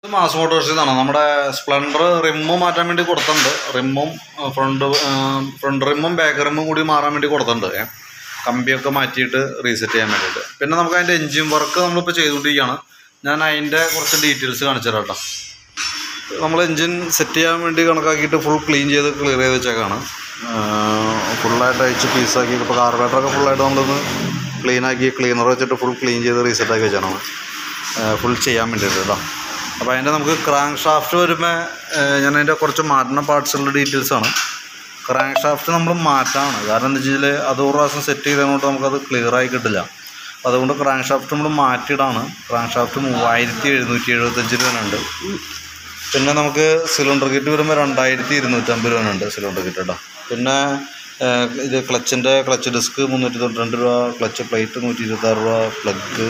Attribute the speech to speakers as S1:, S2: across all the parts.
S1: Mass മോട്ടോഴ്സിൽ നിന്നാണ് നമ്മുടെ Splendor rim മാറ്റാൻ വേണ്ടി കൊടുത്തിട്ടുണ്ട് റിമ്മും ഫ്രണ്ട് ഫ്രണ്ട് റിമ്മും ബാക്ക് റിമ്മും കൂടി മാറാൻ വേണ്ടി കൊടുത്തിട്ടുണ്ട് ഏ. കമ്പിയൊക്കെ മാറ്റിയിട്ട് റീസെറ്റ് ചെയ്യാൻ വേണ്ടിയിട്ട് പിന്നെ നമുക്ക് അതിൻ്റെ എൻജിൻ വർക്ക് നമ്മളിപ്പോൾ ചെയ്തുകൊണ്ടിരിക്കുകയാണ് ഞാൻ അതിൻ്റെ കുറച്ച് ഡീറ്റെയിൽസ് കാണിച്ചു തരാം കേട്ടോ നമ്മൾ എൻജിൻ സെറ്റ് ചെയ്യാൻ വേണ്ടി കണക്കാക്കിയിട്ട് ഫുൾ ക്ലീൻ ചെയ്ത് ക്ലിയർ ചെയ്ത് വെച്ചേക്കാണ് ഫുള്ളായിട്ട് അയച്ച് പീസാക്കി ഇപ്പോൾ കാർബറേറ്ററൊക്കെ ഫുള്ളായിട്ട് നമ്മളൊന്ന് ക്ലീൻ ആക്കി ക്ലീനർ വെച്ചിട്ട് ഫുൾ ക്ലീൻ ചെയ്ത് റീസെറ്റ് ആക്കി വെച്ചാണ് ഫുൾ ചെയ്യാൻ വേണ്ടിയിട്ട് കേട്ടോ അപ്പോൾ അതിൻ്റെ നമുക്ക് ക്രാങ്ക് ഷാഫ്റ്റ് വരുമ്പോൾ ഞാൻ അതിൻ്റെ കുറച്ച് മാറ്റുന്ന പാർട്സുകളുടെ ഡീറ്റെയിൽസ് ആണ് ക്രാങ്ക് ഷാഫ്റ്റ് നമ്മൾ മാറ്റാണ് കാരണം എന്താ വെച്ചാൽ അത് ഒരു പ്രാവശ്യം സെറ്റ് ചെയ്തതുകൊണ്ട് നമുക്കത് ക്ലിയർ ആയി കിട്ടില്ല അപ്പോൾ അതുകൊണ്ട് ക്രാങ്ക് ഷാഫ്റ്റ് നമ്മൾ മാറ്റിയിടാണ് ക്രാങ്ക് ഷാഫ്റ്റ് മൂവായിരത്തി എഴുന്നൂറ്റി എഴുപത്തഞ്ച് രൂപയുണ്ട് പിന്നെ നമുക്ക് സിലിണ്ടർ കിറ്റ് വരുമ്പോൾ രണ്ടായിരത്തി ഇരുന്നൂറ്റമ്പത് രൂപയുണ്ട് സിലിണ്ടർ കിറ്റ് കേട്ടോ പിന്നെ ഏഹ്, ഇത് ക്ലച്ചിൻ്റെ ക്ലച്ച് ഡിസ്ക് മുന്നൂറ്റി തൊണ്ണൂറ്റി രൂപ ക്ലച്ച് പ്ലേറ്റ് നൂറ്റി ഇരുപത്താറ് രൂപ പ്ലഗ്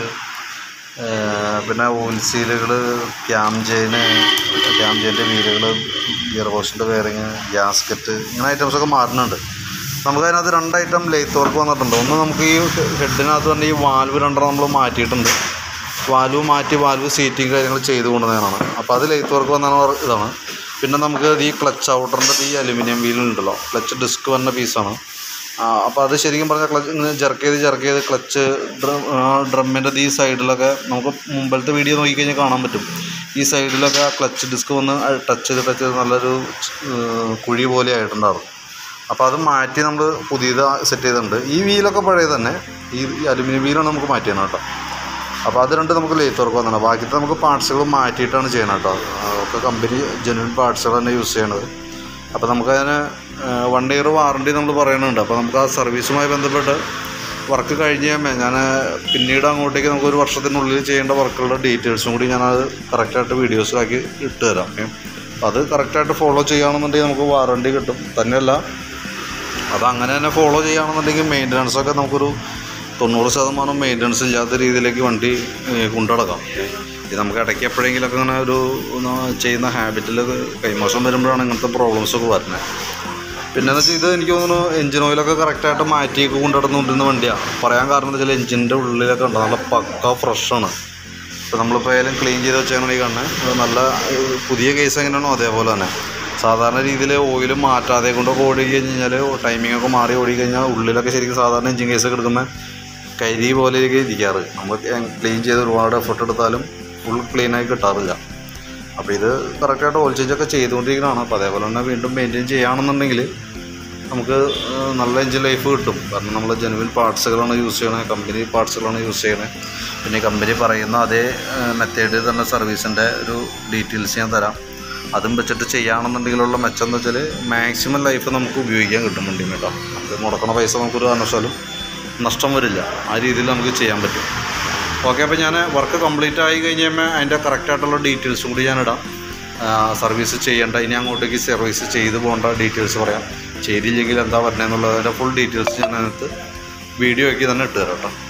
S1: പിന്നെ ഓയിൽ സീലുകൾ ക്യാം ചെയിന് ക്യാം ചെയിൻ്റെ വീലുകൾ ഗിയർ ബോക്സിൻ്റെ വെയറിങ് ഗ്യാസ്കറ്റ് ഇങ്ങനെ ഐറ്റംസൊക്കെ മാറുന്നുണ്ട് നമുക്ക് അതിനകത്ത് രണ്ട് ഐറ്റം ലെയ്ത്ത് വർക്ക് വന്നിട്ടുണ്ട് ഒന്ന് നമുക്ക് ഈ ഹെഡിനകത്ത് തന്നെ ഈ വാൽവ് രണ്ടെണ്ണം നമ്മൾ മാറ്റിയിട്ടുണ്ട് വാൽവ് മാറ്റി വാൽവ് സീറ്റിങ് കാര്യങ്ങൾ ചെയ്ത് കൊണ്ടുവന്നതാണ് അപ്പോൾ അത് ലെയ്ത്ത് വർക്ക് വന്ന ഇതാണ് പിന്നെ നമുക്ക് ഈ ക്ലച്ച് ഔട്ടറിൻ്റെ ഈ അലുമിനിയം വീലുണ്ടല്ലോ ക്ലച്ച് ഡിസ്ക് വന്ന പീസാണ് അപ്പോൾ അത് ശരിക്കും പറഞ്ഞാൽ ക്ലച്ച് ഇങ്ങനെ ജർക്ക് ചെയ്ത് ജർക്ക് ചെയ്ത് ക്ലച്ച് ഡ്രം ഡ്രമ്മിൻ്റെ ഈ സൈഡിലൊക്കെ നമുക്ക് മുമ്പിലത്തെ വീഡിയോ നോക്കിക്കഴിഞ്ഞാൽ കാണാൻ പറ്റും ഈ സൈഡിലൊക്കെ ആ ക്ലച്ച് ഡിസ്ക് വന്ന് ടച്ച് ചെയ്ത് ടച്ച് ചെയ്ത് നല്ലൊരു ഏഹ്, കുഴി പോലെ ആയിട്ടുണ്ടാവും അപ്പോൾ അത് മാറ്റി നമ്മൾ പുതിയത് സെറ്റ് ചെയ്തിട്ടുണ്ട് ഈ വീലൊക്കെ പഴയത് തന്നെ ഈ അലുമിനിയം വീലാണ് നമുക്ക് മാറ്റിയാണ് കേട്ടോ അപ്പോൾ അത് രണ്ട് നമുക്ക് ലേറ്റ് വർക്ക് വന്നതാണ് ബാക്കിത്തെ നമുക്ക് പാർട്സുകൾ മാറ്റിയിട്ടാണ് ചെയ്യണം കേട്ടോ ആ, ഒക്കെ കമ്പനി ജെനുവൻ പാർട്സുകൾ തന്നെ യൂസ് ചെയ്യണത് അപ്പോൾ നമുക്കതിന് വൺ ഇയർ വാറണ്ടി നമ്മൾ പറയുന്നുണ്ട് അപ്പോൾ നമുക്ക് ആ സർവീസുമായി ബന്ധപ്പെട്ട് വർക്ക് കഴിഞ്ഞ് കഴിയുമ്പോൾ ഞാൻ പിന്നീട് അങ്ങോട്ടേക്ക് നമുക്ക് ഒരു വർഷത്തിനുള്ളിൽ ചെയ്യേണ്ട വർക്കുകളുടെ ഡീറ്റെയിൽസും കൂടി ഞാനത് കറക്റ്റായിട്ട് വീഡിയോസിലാക്കി ഇട്ട് തരാം ഏ. അപ്പോൾ അത് കറക്റ്റായിട്ട് ഫോളോ ചെയ്യുകയാണെന്നുണ്ടെങ്കിൽ നമുക്ക് വാറണ്ടി കിട്ടും തന്നെയല്ല അത് അങ്ങനെ തന്നെ ഫോളോ ചെയ്യുകയാണെന്നുണ്ടെങ്കിൽ മെയിൻ്റനൻസ് ഒക്കെ നമുക്കൊരു തൊണ്ണൂറ് ശതമാനം മെയിൻ്റനൻസ് ഇല്ലാത്ത രീതിയിലേക്ക് വണ്ടി ഏഹ്, കൊണ്ടുനടക്കാം ഇത് നമുക്ക് ഇടയ്ക്ക് എപ്പോഴെങ്കിലുമൊക്കെ ഇങ്ങനെ ഒരു ഒന്ന് ചെയ്യുന്ന ഹാബിറ്റിൽ കൈമോശം വരുമ്പോഴാണ് ഇങ്ങനത്തെ പ്രോബ്ലംസ് ഒക്കെ വരുന്നത് പിന്നെ എന്ന് വെച്ചാൽ ഇത് എനിക്ക് തോന്നുന്നു എഞ്ചിൻ ഓയിലൊക്കെ കറക്റ്റായിട്ട് മാറ്റി കൊണ്ടുനടന്നുകൊണ്ടിരുന്ന വണ്ടിയാണ് പറയാൻ കാരണം എന്താ വെച്ചാൽ എഞ്ചിൻ്റെ ഉള്ളിലൊക്കെ ഉണ്ട് നല്ല പക്ക ഫ്രഷാണ് ഇപ്പോൾ നമ്മളിപ്പോൾ ഏതായാലും ക്ലീൻ ചെയ്ത് വെച്ചാൽ ഈ കാണുന്നത് അത് നല്ല ഏഹ്, പുതിയ കേസ് എങ്ങനെയാണോ അതേപോലെ തന്നെ സാധാരണ രീതിയിൽ ഓയിൽ മാറ്റാതെ കൊണ്ടൊക്കെ ഓടി കഴിഞ്ഞ് കഴിഞ്ഞാൽ ടൈമിംഗ് ഒക്കെ മാറി ഓടി കഴിഞ്ഞാൽ ഉള്ളിലൊക്കെ ശരിക്കും സാധാരണ എഞ്ചിൻ കേസ് ഒക്കെ എടുക്കുമ്പോൾ കരി പോലെയൊക്കെ ഇരിക്കാറ് നമ്മൾ ക്ലീൻ ചെയ്ത് ഒരുപാട് എഫർട്ട് എടുത്താലും ഫുൾ ക്ലീനായി കിട്ടാറില്ല അപ്പോൾ ഇത് കറക്റ്റായിട്ട് ഓയിൽ ചേഞ്ച് ഒക്കെ ചെയ്തുകൊണ്ടിരിക്കുന്നതാണ് അപ്പോൾ അതേപോലെ തന്നെ വീണ്ടും മെയിൻറ്റെയിൻ ചെയ്യുകയാണെന്നുണ്ടെങ്കിൽ നമുക്ക് ഏഹ്, നല്ല എഞ്ചിൻ ലൈഫ് കിട്ടും കാരണം നമ്മൾ ജെനുവിൻ പാർട്സുകളാണ് യൂസ് ചെയ്യണത് കമ്പനി പാർട്സുകളാണ് യൂസ് ചെയ്യണത് പിന്നെ കമ്പനി പറയുന്ന അതേ മെത്തേഡിൽ തന്നെ സർവീസിൻ്റെ ഒരു ഡീറ്റെയിൽസ് ഞാൻ തരാം അതും വെച്ചിട്ട് ചെയ്യുകയാണെന്നുണ്ടെങ്കിലുള്ള മെച്ചം എന്ന് വെച്ചാൽ മാക്സിമം ലൈഫ് നമുക്ക് ഉപയോഗിക്കാൻ കിട്ടും വണ്ടി കേട്ടോ നമുക്ക് മുടക്കണ പൈസ നമുക്കൊരു കാരണവശാലും നഷ്ടം വരില്ല ആ രീതിയിൽ നമുക്ക് ചെയ്യാൻ പറ്റും ഓക്കെ അപ്പോൾ ഞാൻ വർക്ക് കംപ്ലീറ്റ് ആയി കഴിഞ്ഞ് കഴിയുമ്പോൾ അതിൻ്റെ കറക്റ്റായിട്ടുള്ള ഡീറ്റെയിൽസും കൂടി ഞാനിടാം സർവീസ് ചെയ്യേണ്ട ഇനി അങ്ങോട്ടേക്ക് സർവീസ് ചെയ്ത് പോകേണ്ട ഡീറ്റെയിൽസ് പറയാം ചെയ്തില്ലെങ്കിൽ എന്താ പറഞ്ഞതെന്നുള്ളതിൻ്റെ ഫുൾ ഡീറ്റെയിൽസ് ഞാൻ അതിനകത്ത് വീഡിയോ ആക്കി തന്നെ ഇട്ട് തരാം കേട്ടോ